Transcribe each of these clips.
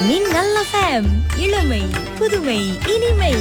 மின்னல் எஃப்எம் இளமை புதுமை இனிமை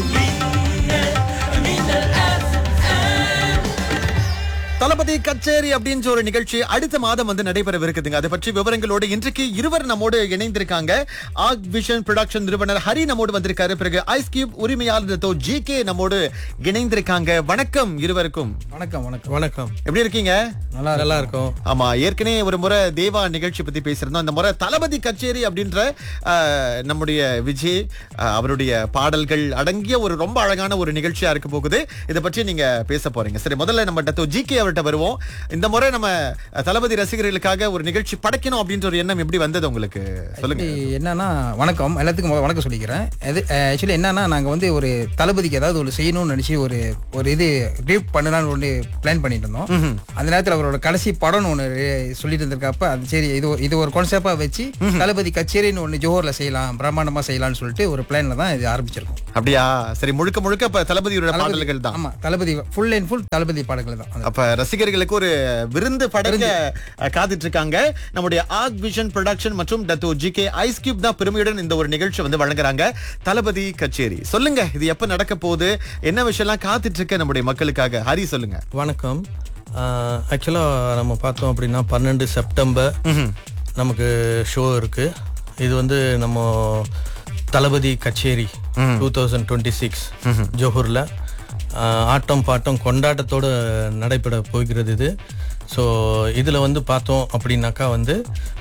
தளபதி கச்சேரி அப்படின்ற ஒரு நிகழ்ச்சி அடுத்த மாதம் வந்து நடைபெறவிருக்குதுங்க அதை பற்றி விவரங்களோடு இன்றைக்கு இருவர் நம்மோடு இணைந்திருக்காங்க ஆக் விஷன் ப்ரொடக்ஷன் நிறுவனர் ஹரி நம்மோடு வந்திருக்காரு பிறகு ஐஸ் கியூப் உரிமையாளர் ஜி கே நம்மோடு இணைந்திருக்காங்க வணக்கம் இருவருக்கும் வணக்கம் வணக்கம் வணக்கம் எப்படி இருக்கீங்க நல்லா நல்லா இருக்கும் ஆமா ஏற்கனவே ஒரு முறை தேவா நிகழ்ச்சி பத்தி பேசியிருந்தோம் இந்த முறை தளபதி கச்சேரி அப்படின்ற அஹ், நம்முடைய விஜய் அஹ், அவருடைய பாடல்கள் அடங்கிய ஒரு ரொம்ப அழகான ஒரு நிகழ்ச்சியா இருக்க போகுது இதை பற்றி நீங்க பேச போறீங்க சரி முதல்ல நம்ம டத்தோ ஜி கே அவர்கிட்ட வருவோம் இந்த முறை நம்ம அஹ், தளபதி ரசிகர்களுக்காக ஒரு நிகழ்ச்சி படைக்கணும் அப்படின்ற ஒரு எண்ணம் எப்படி வந்தது உங்களுக்கு சொல்லுங்க Actually என்னன்னா வணக்கம் எல்லாத்துக்கும் முதல்ல வணக்கம் சொல்லிக்கிறேன் இது ஆக்சுவலி என்னன்னா நாங்க வந்து ஒரு தளபதிக்கு ஏதாவது ஒரு செய்யணும்னு நினைச்சு ஒரு ஒரு இது கிரீப் பண்ணலாம்னு ஒன்று பிளான் பண்ணிட்டு இருந்தோம் அந்த நேரத்தில் அவரோட கடைசி படம்னு ஒன்று சொல்லிட்டு இருந்திருக்கப்ப அது சரி இது ஒரு- இது ஒரு கான்செப்டா வச்சு தளபதி கச்சேரின்னு ஒன்று ஜோஹர்ல செய்யலாம் பிரம்மாண்டமா செய்யலாம்னு சொல்லிட்டு ஒரு பிளான்ல தான் இது ஆரம்பிச்சிருக்கோம் அப்படியா சரி முழுக்க முழுக்க இப்ப தளபதியோட பாடல்கள் தான் ஆமா Thalapathy full and full Thalapathy பாடல்கள் தான் அது. அப்ப ரசிகர்களுக்கு ஒரு விருந்து படைக்க அஹ், காத்துட்டு இருக்காங்க நம்முடைய ஆக் விஷன் ப்ரொடக்ஷன் மற்றும் Dato G K ice cube தான் பெருமையுடன் இந்த ஒரு நிகழ்ச்சி வந்து வழங்குறாங்க தளபதி கச்சேரி சொல்லுங்க இது எப்ப நடக்க போகுது என்ன விஷயம்லாம் காத்துட்டு இருக்க நம்முடைய மக்களுக்காக ஹரி சொல்லுங்க வணக்கம் ஆக்சுவலாக நம்ம பார்த்தோம் அப்படின்னா பன்னெண்டு செப்டம்பர் நமக்கு ஷோ இருக்கு இது வந்து நம்ம தளபதி கச்சேரி டூ தௌசண்ட் டுவெண்ட்டி சிக்ஸ் ஜோஹூரில் ஆட்டம் பாட்டம் கொண்டாட்டத்தோடு நடைபெற போகிறது இது ஸோ இதில் வந்து பார்த்தோம் அப்படின்னாக்கா வந்து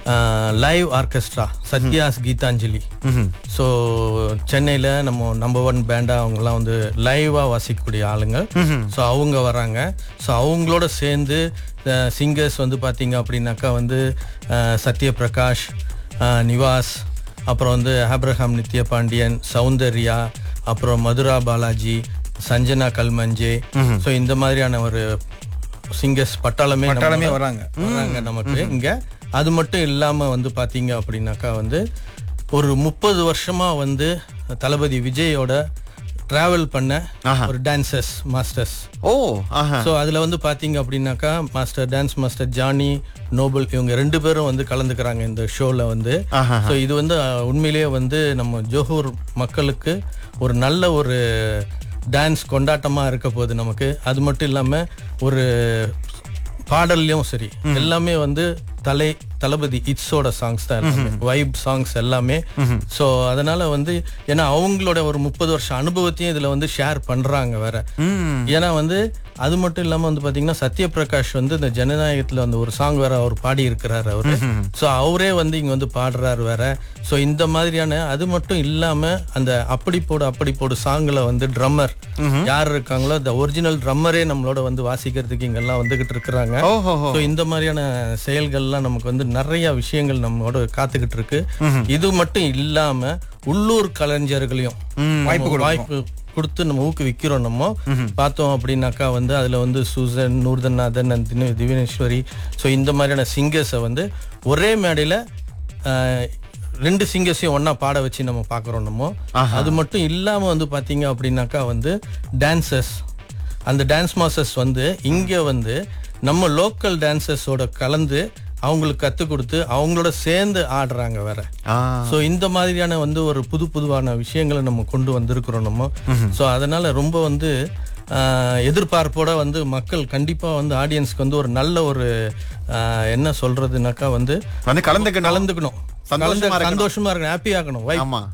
live orchestra Sathya's Geethanjali so சென்னையில் நம்ம நம்பர் ஒன் பேண்டாக அவங்கெல்லாம் வந்து லைவாக வாசிக்கக்கூடிய ஆளுங்க ஸோ அவங்க வராங்க ஸோ அவங்களோட சேர்ந்து சிங்கர்ஸ் வந்து பார்த்தீங்க அப்படின்னாக்கா வந்து அஹ், சத்யபிரகாஷ் அஹ், நிவாஸ் அப்புறம் வந்து ஆப்ரஹாம் நித்ய பாண்டியன் சௌந்தர்யா அப்புறம் மதுரா பாலாஜி சஞ்சனா கல்மஞ்சே ஸோ இந்த மாதிரியான ஒரு சிங்கர்ஸ் பட்டாளமே நம்ம- பட்டாளமே வராங்க. வராங்க நமக்கு இங்க அது மட்டும் இல்லாம வந்து பாத்தீங்க அப்படின்னாக்கா வந்து ஒரு முப்பது வருஷமா வந்து தளபதி விஜயோட டிராவல் பண்ண ஒரு டான்சர்ஸ் மாஸ்டர்ஸ் ஓ ஆஹா ஸோ அதில் வந்து பார்த்தீங்க அப்படின்னாக்கா master dance master Jani Noble இவங்க ரெண்டு பேரும் வந்து கலந்துக்கிறாங்க இந்த ஷோவில் வந்து ஆஹா. ஸோ இது வந்து அஹ், உண்மையிலேயே வந்து நம்ம ஜோஹூர் மக்களுக்கு ஒரு நல்ல ஒரு டான்ஸ் கொண்டாட்டமாக இருக்க போகுது நமக்கு அது மட்டும் இல்லாமல் ஒரு பாடல்லையும் சரி எல்லாமே வந்து தலை தளபதி இட்ஸோட சாங்ஸ் தான் வைப் சாங்ஸ் எல்லாமே ஸோ அதனால வந்து ஏன்னா அவங்களோட ஒரு முப்பது வருஷம் அனுபவத்தையும் இதுல வந்து ஷேர் பண்றாங்க வேற ஏன்னா வந்து அது மட்டும் இல்லாம வந்து பாத்தீங்கன்னா சத்யபிரகாஷ் வந்து இந்த ஜனநாயகத்துல வந்து ஒரு சாங் வேற அவர் பாடி இருக்கிறாரு அவரு ஸோ அவரே வந்து இங்க வந்து பாடுறாரு வேற ஸோ இந்த மாதிரியான அது மட்டும் இல்லாம அந்த அப்படி போடு அப்படி போடு சாங்ல வந்து ட்ரம்மர் யார் இருக்காங்களோ அந்த ஒரிஜினல் ட்ரம்மரே நம்மளோட வந்து வாசிக்கிறதுக்கு இங்கெல்லாம் வந்துகிட்டு இருக்கிறாங்க ஓஹோ ஸோ இந்த மாதிரியான செயல்கள்லாம் நமக்கு வந்து நிறைய விஷயங்கள் நம்மளோட காத்துக்கிட்டு இருக்கு இது மட்டும் இல்லாம உள்ளூர் கலைஞர்களையும் வாய்ப்பு வாய்ப்பு கொடுத்து நம்ம ஊக்குவிக்கிறோம் நம்ம பார்த்தோம் அப்படின்னாக்கா வந்து அதுல வந்து சுசன் நூர்தநாதன் and தின- திவினேஸ்வரி ஸோ இந்த மாதிரியான சிங்கர்ஸை வந்து ஒரே மேடையில ஆஹ், ரெண்டு சிங்கர்ஸையும் ஒண்ணா பாட வச்சு நம்ம பார்க்குறோம் நம்ம அது மட்டும் இல்லாம வந்து பாத்தீங்க அப்படின்னாக்கா வந்து டான்சர்ஸ் அந்த டான்ஸ் மாஸ்டர்ஸ் வந்து இங்க வந்து நம்ம லோக்கல் டான்சர்ஸோட கலந்து அவங்களுக்கு கத்து கொடுத்து அவங்களோட சேர்ந்து ஆடுறாங்க வேற ஆ சோ இந்த மாதிரியான வந்து ஒரு புது புதுவான விஷயங்களை நம்ம கொண்டு வந்திருக்கிறோம் நம்ம சோ அதனால ரொம்ப வந்து ஆஹ், எதிர்பார்ப்போட வந்து மக்கள் கண்டிப்பா வந்து ஆடியன்ஸ்க்கு வந்து ஒரு நல்ல ஒரு ஆஹ், என்ன சொல்றதுனாக்கா வந்து வந்து கலந்துக்கணும் கலந்துக்கணும் சந்தோஷமா கலந்து- இருக்கணும். சந்தோஷமா இருக்கணும் ஹாப்பி ஆகணும் வைப் ஆமா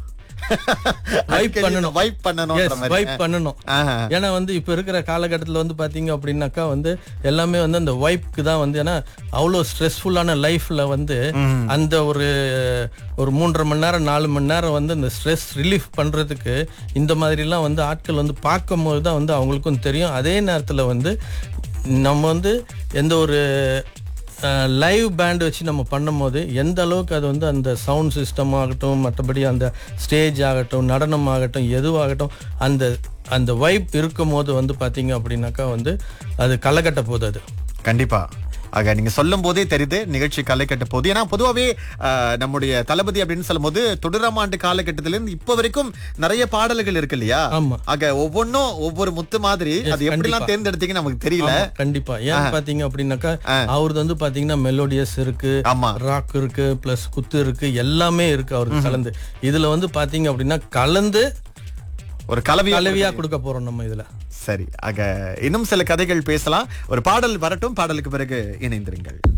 வைப் பண்ணணும் வைப் பண்ணணும் Yes, வைப் பண்ணணும் ஆஹா. ஏன்னா வந்து இப்ப இருக்கிற காலகட்டத்துல வந்து பாத்தீங்க அப்படின்னாக்கா வந்து எல்லாமே வந்து அந்த வைப்க்கு தான் வந்து ஏன்னா அவ்வளவு ஸ்ட்ரெஸ்ஃபுல்லான லைஃப்ல வந்து அந்த ஒரு ஒரு மூன்றரை மணி நேரம் நாலு மணி நேரம் வந்து இந்த ஸ்ட்ரெஸ் ரிலீஃப் பண்றதுக்கு இந்த மாதிரி எல்லாம் வந்து ஆட்கள் வந்து பார்க்கும் போது தான் வந்து அவங்களுக்கும் தெரியும் அதே நேரத்துல வந்து நம்ம வந்து எந்த ஒரு லைவ் பேண்ட் வச்சு நம்ம பண்ணும்போது எந்த அளவுக்கு அது வந்து அந்த சவுண்ட் சிஸ்டம் ஆகட்டும் மற்றபடி அந்த ஸ்டேஜ் ஆகட்டும் நடனம் ஆகட்டும் எதுவாகட்டும் அந்த அந்த வைப் இருக்கும் போது வந்து பார்த்தீங்க அப்படின்னாக்கா வந்து அது களைகட்ட போகுது அது கண்டிப்பா ஆக நீங்க சொல்லும் போதே தெரியுது நிகழ்ச்சி களை கட்ட போகுது ஏன்னா பொதுவாவே ஆஹ், நம்முடைய தளபதி அப்படின்னு சொல்லும்போது தொடராம் ஆண்டு காலகட்டத்திலிருந்து இப்ப வரைக்கும் நிறைய பாடல்கள் இருக்கு இல்லையா ஆமா. ஆக ஒவ்வொன்றும் ஒவ்வொரு முத்து மாதிரி அது எப்படிலாம் தேர்ந்தெடுத்தீங்கன்னு நமக்கு தெரியல ஆமா, கண்டிப்பா ஏன் பாத்தீங்க அப்படின்னாக்கா அவரது வந்து பாத்தீங்கன்னா மெலோடியஸ் இருக்கு ஆமா. ராக் இருக்கு பிளஸ் குத்து இருக்கு எல்லாமே இருக்கு அவருக்கு கலந்து இதுல வந்து பாத்தீங்க அப்படின்னா கலந்து ஒரு கலவி கலவியா கொடுக்க போறோம் நம்ம இதுல சரி ஆக இன்னும் சில கதைகள் பேசலாம் ஒரு பாடல் வரட்டும் பாடலுக்கு பிறகு இணைந்திருங்கள்